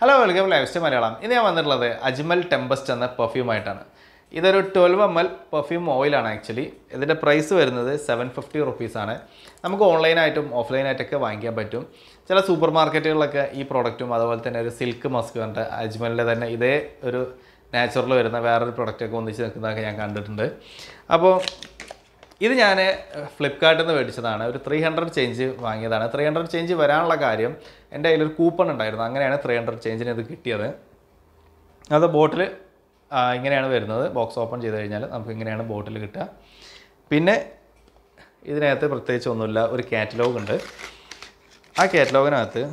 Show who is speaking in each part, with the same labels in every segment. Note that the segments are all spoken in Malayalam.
Speaker 1: ഹലോ വെൽക്കം ലൈഫ് മലയാളം ഇന്ന് ഞാൻ വന്നിട്ടുള്ളത് അജ്മൽ ടെമ്പസ്റ്റ് എന്ന പെർഫ്യൂമായിട്ടാണ് ഇതൊരു ട്വൽവ് എം എൽ പെർഫ്യൂം ഓയിലാണ് ആക്ച്വലി ഇതിൻ്റെ പ്രൈസ് വരുന്നത് സെവൻ ഫിഫ്റ്റി റുപ്പീസാണ് നമുക്ക് ഓൺലൈനായിട്ടും ഓഫ്ലൈനായിട്ടൊക്കെ വാങ്ങിക്കാൻ പറ്റും ചില സൂപ്പർ മാർക്കറ്റുകളിലൊക്കെ ഈ പ്രോഡക്റ്റും അതുപോലെ തന്നെ ഒരു സിൽക്ക് മസ്ക് കണ്ട് അജ്മലിൻ്റെ തന്നെ ഇതേ ഒരു നാച്ചുറൽ വരുന്ന വേറൊരു പ്രൊഡക്റ്റൊക്കെ ഒന്നിച്ച് നിൽക്കുന്നതൊക്കെ ഞാൻ കണ്ടിട്ടുണ്ട് അപ്പോൾ ഇത് ഞാൻ ഫ്ലിപ്കാർട്ടിൽ നിന്ന് മേടിച്ചതാണ് ഒരു ത്രീ ഹൺഡ്രഡ് ചേഞ്ച് വാങ്ങിയതാണ് ത്രീ ഹൺഡ്രഡ് ചേഞ്ച് വരാനുള്ള കാര്യം എൻ്റെ കയ്യിലൊരു കൂപ്പൺ ഉണ്ടായിരുന്നു അങ്ങനെയാണ് ത്രീ ഹൺഡ്രഡ് ചേഞ്ചിന് ഇത് കിട്ടിയത് അത് ബോട്ടിൽ ഇങ്ങനെയാണ് വരുന്നത് ബോക്സ് ഓപ്പൺ ചെയ്ത് കഴിഞ്ഞാൽ നമുക്ക് ഇങ്ങനെയാണ് ബോട്ടിൽ കിട്ടുക പിന്നെ ഇതിനകത്ത് പ്രത്യേകിച്ച് ഒന്നുമില്ല ഒരു കാറ്റലോഗ് ഉണ്ട് ആ കാറ്റലോഗിനകത്ത്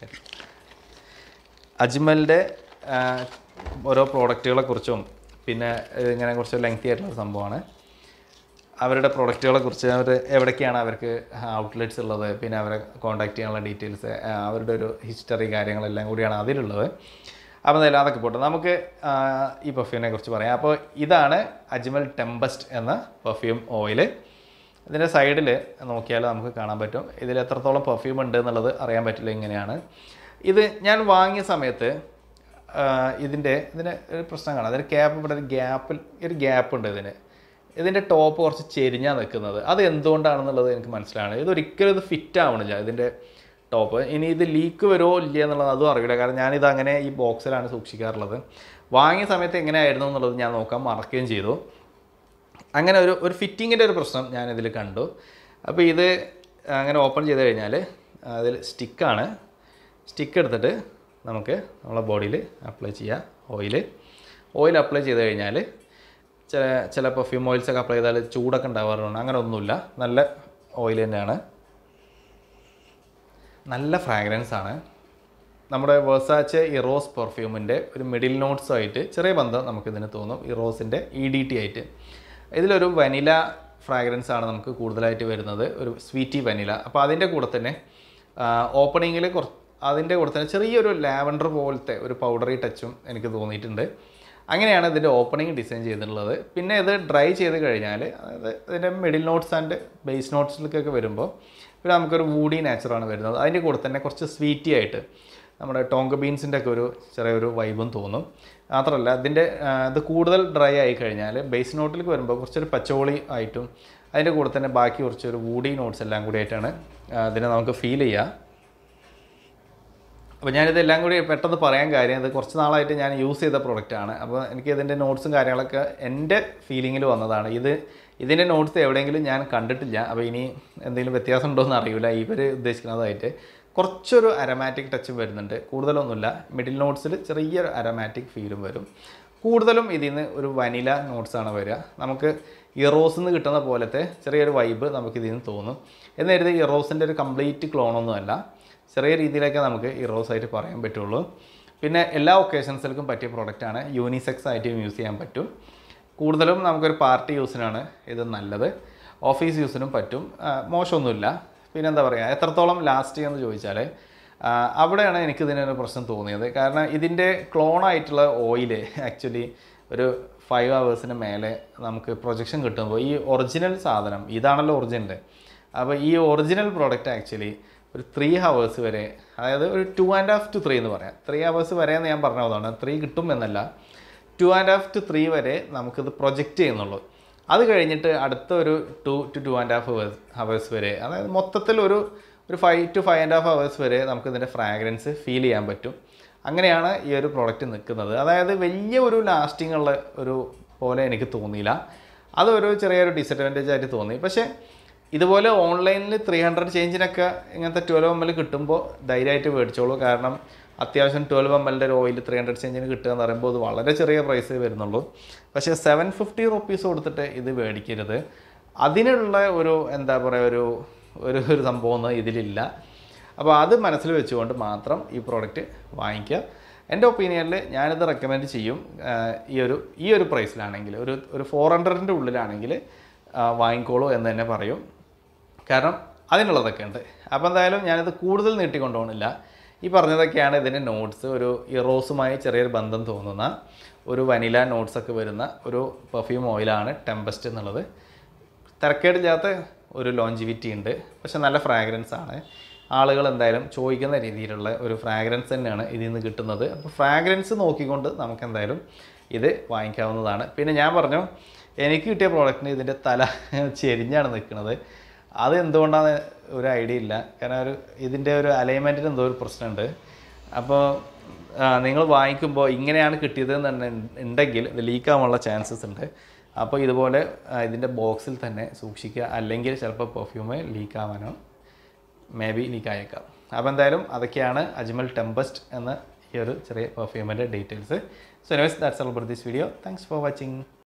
Speaker 1: അജ്മലിൻ്റെ ഓരോ പ്രോഡക്റ്റുകളെ കുറിച്ചും പിന്നെ ഇങ്ങനെ കുറച്ച് ലെങ്തി ആയിട്ടുള്ള സംഭവമാണ് അവരുടെ പ്രൊഡക്റ്റുകളെ കുറിച്ച് അവർ എവിടേക്കാണ് അവർക്ക് ഔട്ട്ലെറ്റ്സ് ഉള്ളത് പിന്നെ അവരെ കോൺടാക്ട് ചെയ്യാനുള്ള ഡീറ്റെയിൽസ് അവരുടെ ഒരു ഹിസ്റ്ററി കാര്യങ്ങളെല്ലാം കൂടിയാണ് അതിലുള്ളത് അപ്പോൾ എന്തായാലും അതൊക്കെ പോട്ടെ നമുക്ക് ആ, ഈ പെർഫ്യൂമിനെ കുറിച്ച് പറയാം അപ്പോൾ ഇതാണ് അജ്മൽ ടെമ്പസ്റ്റ് എന്ന പെർഫ്യൂം ഓയിൽ ഇതിൻ്റെ സൈഡിൽ നോക്കിയാൽ നമുക്ക് കാണാൻ പറ്റും ഇതിൽ എത്രത്തോളം പെർഫ്യൂം ഉണ്ട് എന്നുള്ളത് അറിയാൻ പറ്റില്ല ഇങ്ങനെയാണ് ഇത് ഞാൻ വാങ്ങിയ സമയത്ത് ഇതിൻ്റെ ഇതിന് ഒരു പ്രശ്നം കാണാം അതിന് ക്യാപ്പ് ഇവിടെ ഒരു ഗ്യാപ്പിൽ ഒരു ഗ്യാപ്പ് ഉണ്ട് ഇതിന് ഇതിൻ്റെ ടോപ്പ് കുറച്ച് ചെരിഞ്ഞാണ് നിൽക്കുന്നത് അത് എന്തുകൊണ്ടാണെന്നുള്ളത് എനിക്ക് മനസ്സിലാണ് ഇതൊരിക്കലും ഇത് ഫിറ്റ് ആവണില്ല ഇതിൻ്റെ ടോപ്പ് ഇനി ഇത് ലീക്ക് വരുമോ ഇല്ല എന്നുള്ളത് അതും അറിയില്ല കാരണം ഞാനിത് അങ്ങനെ ഈ ബോക്സിലാണ് സൂക്ഷിക്കാറുള്ളത് വാങ്ങിയ സമയത്ത് എങ്ങനെയായിരുന്നു എന്നുള്ളത് ഞാൻ നോക്കാൻ മറക്കുകയും ചെയ്തു അങ്ങനെ ഒരു ഒരു ഫിറ്റിങ്ങിൻ്റെ ഒരു പ്രശ്നം ഞാൻ ഇതിൽ കണ്ടു അപ്പോൾ ഇത് അങ്ങനെ ഓപ്പൺ ചെയ്ത് കഴിഞ്ഞാൽ അതിൽ സ്റ്റിക്കാണ് സ്റ്റിക്ക് എടുത്തിട്ട് നമുക്ക് നമ്മളെ ബോഡിയിൽ അപ്ലൈ ചെയ്യാം ഓയിൽ ഓയിൽ അപ്ലൈ ചെയ്ത് കഴിഞ്ഞാൽ ചില ചില പെർഫ്യൂം ഓയിൽസൊക്കെ അപ്ലൈ ചെയ്താൽ ചൂടൊക്കെ ഉണ്ടാവാറുണ്ട് അങ്ങനെ ഒന്നുമില്ല നല്ല ഓയിൽ തന്നെയാണ് നല്ല ഫ്രാഗ്രൻസ് ആണ് നമ്മുടെ വേഴ്സാച്ച് ഇറോസ് പെർഫ്യൂമിൻ്റെ ഒരു മിഡിൽ നോട്ട്സ് ആയിട്ട് ചെറിയ ബന്ധം നമുക്കിതിന് തോന്നും ഇറോസിൻ്റെ ഇ ഡി ടി ആയിട്ട് ഇതിലൊരു വനില ഫ്രാഗ്രൻസ് ആണ് നമുക്ക് കൂടുതലായിട്ട് വരുന്നത് ഒരു സ്വീറ്റി വനില അപ്പോൾ അതിൻ്റെ കൂടെ തന്നെ ഓപ്പണിങ്ങിൽ കുറച്ച് അതിൻ്റെ കൂടെ തന്നെ ചെറിയൊരു ലാവൻഡർ പോലത്തെ ഒരു പൗഡറി ടച്ചും എനിക്ക് തോന്നിയിട്ടുണ്ട് അങ്ങനെയാണ് ഇതിൻ്റെ ഓപ്പണിംഗ് ഡിസൈൻ ചെയ്തിട്ടുള്ളത് പിന്നെ ഇത് ഡ്രൈ ചെയ്ത് കഴിഞ്ഞാൽ അതായത് ഇതിൻ്റെ മിഡിൽ നോട്ട്സ് ആൻഡ് ബേസ് നോട്ട്സിലേക്കൊക്കെ വരുമ്പോൾ പിന്നെ നമുക്കൊരു വൂഡി നാച്ചറാണ് വരുന്നത് അതിൻ്റെ കൂടെ തന്നെ കുറച്ച് സ്വീറ്റി ആയിട്ട് നമ്മുടെ ടോങ്ക ബീൻസിൻ്റെ ഒക്കെ ഒരു ചെറിയൊരു വൈബും തോന്നും മാത്രമല്ല ഇതിൻ്റെ ആ, ഇത് കൂടുതൽ ഡ്രൈ ആയി കഴിഞ്ഞാൽ ബേസ് നോട്ടിലേക്ക് വരുമ്പോൾ കുറച്ചൊരു പച്ചോളി ആയിട്ടും അതിൻ്റെ കൂടെ തന്നെ ബാക്കി കുറച്ചൊരു വൂഡി നോട്ട്സ് എല്ലാം കൂടി ആയിട്ടാണ് ആ, ഇതിനെ നമുക്ക് ഫീൽ ചെയ്യുക അപ്പോൾ ഞാനിതെല്ലാം കൂടി പെട്ടെന്ന് പറയാൻ കാര്യം ഇത് കുറച്ച് നാളായിട്ട് ഞാൻ യൂസ് ചെയ്ത പ്രൊഡക്റ്റാണ് അപ്പോൾ എനിക്ക് ഇതിൻ്റെ നോട്ട്സും കാര്യങ്ങളൊക്കെ എൻ്റെ ഫീലിങ്ങിൽ വന്നതാണ് ഇത് ഇതിൻ്റെ നോട്ട്സ് എവിടെയെങ്കിലും ഞാൻ കണ്ടിട്ടില്ല അപ്പോൾ ഇനി എന്തെങ്കിലും വ്യത്യാസം ഉണ്ടോ എന്ന് അറിയില്ല ഇവർ ഉദ്ദേശിക്കുന്നതായിട്ട് കുറച്ചൊരു അരമാറ്റിക് ടച്ചും വരുന്നുണ്ട് കൂടുതലൊന്നുമില്ല മിഡിൽ നോട്ട്സിൽ ചെറിയൊരു അരമാറ്റിക് ഫീലും വരും കൂടുതലും ഇതിൽ നിന്ന് ഒരു വനില നോട്ട്സാണ് വരിക നമുക്ക് ഇറോസിൽ നിന്ന് കിട്ടുന്ന പോലത്തെ ചെറിയൊരു വൈബ് നമുക്ക് ഇതിൽ നിന്ന് തോന്നും എന്ന് കരുതി ഇറോസിൻ്റെ ഒരു കംപ്ലീറ്റ് ക്ലോണൊന്നുമല്ല ചെറിയ രീതിയിലൊക്കെ നമുക്ക് ഈ റോസ് ആയിട്ട് പറയാൻ പറ്റുള്ളൂ പിന്നെ എല്ലാ ഒക്കേഷൻസിലേക്കും പറ്റിയ പ്രോഡക്റ്റാണ് യൂണിസെക്സ് ആയിട്ട് യൂസ് ചെയ്യാൻ പറ്റും കൂടുതലും നമുക്കൊരു പാർട്ടി യൂസിനാണ് ഇത് നല്ലത് ഓഫീസ് യൂസിനും പറ്റും ആ, മോശമൊന്നുമില്ല പിന്നെ എന്താ പറയുക എത്രത്തോളം ലാസ്റ്റ് ചെയ്യുമെന്ന് ചോദിച്ചാൽ ആ, അവിടെയാണ് എനിക്ക് ഇതിനൊരു പ്രശ്നം തോന്നിയത് കാരണം ഇതിൻ്റെ ക്ലോണായിട്ടുള്ള ഓയിൽ ആക്ച്വലി ഒരു ഫൈവ് ഹവേഴ്സിന് മേലെ നമുക്ക് പ്രൊജക്ഷൻ കിട്ടുമ്പോൾ ഈ ഒറിജിനൽ സാധനം ഇതാണല്ലോ ഒറിജിനൽ അപ്പോൾ ഈ ഒറിജിനൽ പ്രോഡക്റ്റ് ആക്ച്വലി ഒരു ത്രീ ഹവേഴ്സ് വരെ അതായത് ഒരു two and half to three എന്ന് പറയാം ത്രീ ഹവേഴ്സ് വരെ എന്ന് ഞാൻ പറഞ്ഞതാണ് ത്രീ കിട്ടും എന്നല്ല two and half to three വരെ നമുക്കിത് പ്രൊജക്റ്റ് ചെയ്യുന്നുള്ളൂ അത് കഴിഞ്ഞിട്ട് അടുത്ത ഒരു two two two and half hours hours വരെ അതായത് മൊത്തത്തിൽ ഒരു ഒരു five two five and half hours വരെ നമുക്ക് ഇതിൻ്റെ ഫ്രാഗ്രൻസ് ഫീൽ ചെയ്യാൻ പറ്റും അങ്ങനെയാണ് ഈ ഒരു പ്രോഡക്റ്റ് നിൽക്കുന്നത് അതായത് വലിയ ഒരു ലാസ്റ്റിംഗ് ഉള്ള ഒരു പോലെ എനിക്ക് തോന്നിയില്ല അതൊരു ചെറിയൊരു ഡിസഡ്വാൻറ്റേജ് ആയിട്ട് തോന്നി പക്ഷേ ഇതുപോലെ ഓൺലൈനിൽ ത്രീ ഹൺഡ്രഡ് ചേഞ്ചിനൊക്കെ ഇങ്ങനത്തെ ട്വൽവ് എം എൽ കിട്ടുമ്പോൾ ധൈര്യമായിട്ട് മേടിച്ചോളൂ കാരണം അത്യാവശ്യം ട്വൽവ് എം എല്ലിൻ്റെ ഒരു ഓയിൽ ത്രീ ഹൺഡ്രഡ് ചേഞ്ചിന് കിട്ടുക എന്ന് പറയുമ്പോൾ അത് വളരെ ചെറിയ പ്രൈസേ വരുന്നുള്ളൂ പക്ഷേ സെവൻ ഫിഫ്റ്റി റുപ്പീസ് കൊടുത്തിട്ട് ഇത് മേടിക്കരുത് അതിനുള്ള ഒരു എന്താ പറയുക ഒരു ഒരു ഒരു സംഭവമൊന്നും ഇതിലില്ല അപ്പോൾ അത് മനസ്സിൽ വെച്ചുകൊണ്ട് മാത്രം ഈ പ്രോഡക്റ്റ് വാങ്ങിക്കുക എൻ്റെ ഒപ്പീനിയനിൽ ഞാനിത് റെക്കമെൻഡ് ചെയ്യും ആ, ഈ ഒരു ഈ ഒരു പ്രൈസിലാണെങ്കിൽ ഒരു ഒരു ഫോർ ഹൺഡ്രഡിൻ്റെ ഉള്ളിലാണെങ്കിൽ ആ, വാങ്ങിക്കോളൂ എന്ന് തന്നെ പറയും കാരണം അതിനുള്ളതൊക്കെ ഉണ്ട് അപ്പോൾ എന്തായാലും ഞാനിത് കൂടുതൽ നീട്ടിക്കൊണ്ടുപോകണില്ല ഈ പറഞ്ഞതൊക്കെയാണ് ഇതിൻ്റെ നോട്ട്സ് ഒരു ഇറോസുമായി ചെറിയൊരു ബന്ധം തോന്നുന്ന ഒരു വനില നോട്ട്സ് ഒക്കെ വരുന്ന ഒരു പെർഫ്യൂം ഓയിലാണ് ടെമ്പസ്റ്റ് എന്നുള്ളത് തിരക്കേടില്ലാത്ത ഒരു ലോഞ്ചിവിറ്റി ഉണ്ട് പക്ഷെ നല്ല ഫ്രാഗ്രൻസ് ആണ് ആളുകൾ എന്തായാലും ചോദിക്കുന്ന രീതിയിലുള്ള ഒരു ഫ്രാഗ്രൻസ് തന്നെയാണ് ഇതിൽ നിന്ന് കിട്ടുന്നത് അപ്പോൾ ഫ്രാഗ്രൻസ് നോക്കിക്കൊണ്ട് നമുക്ക് എന്തായാലും ഇത് വാങ്ങിക്കാവുന്നതാണ് പിന്നെ ഞാൻ പറഞ്ഞു എനിക്ക് കിട്ടിയ പ്രോഡക്റ്റിന് ഇതിൻ്റെ തല ചെരിഞ്ഞാണ് നിൽക്കുന്നത് അത് എന്തുകൊണ്ടാണ് ഒരു ഐഡിയ ഇല്ല കാരണം ഒരു ഇതിൻ്റെ ഒരു അലൈൻമെൻറ്റിന് എന്തോ ഒരു പ്രശ്നമുണ്ട് അപ്പോൾ നിങ്ങൾ വാങ്ങിക്കുമ്പോൾ ഇങ്ങനെയാണ് കിട്ടിയത് തന്നെ ഉണ്ടെങ്കിൽ ഇത് ലീക്കാവാനുള്ള ചാൻസസ് ഉണ്ട് അപ്പോൾ ഇതുപോലെ ആ, ഇതിൻ്റെ ബോക്സിൽ തന്നെ സൂക്ഷിക്കുക അല്ലെങ്കിൽ ചിലപ്പോൾ പെർഫ്യൂമ് ലീക്കാവാനോ മേ ബി ലീക്ക് ആയേക്കാം അപ്പോൾ എന്തായാലും അതൊക്കെയാണ് അജ്മൽ ടെമ്പസ്റ്റ് എന്ന ഈ ഒരു ചെറിയ പെർഫ്യൂമിൻ്റെ details so anyways that's all for this video thanks for watching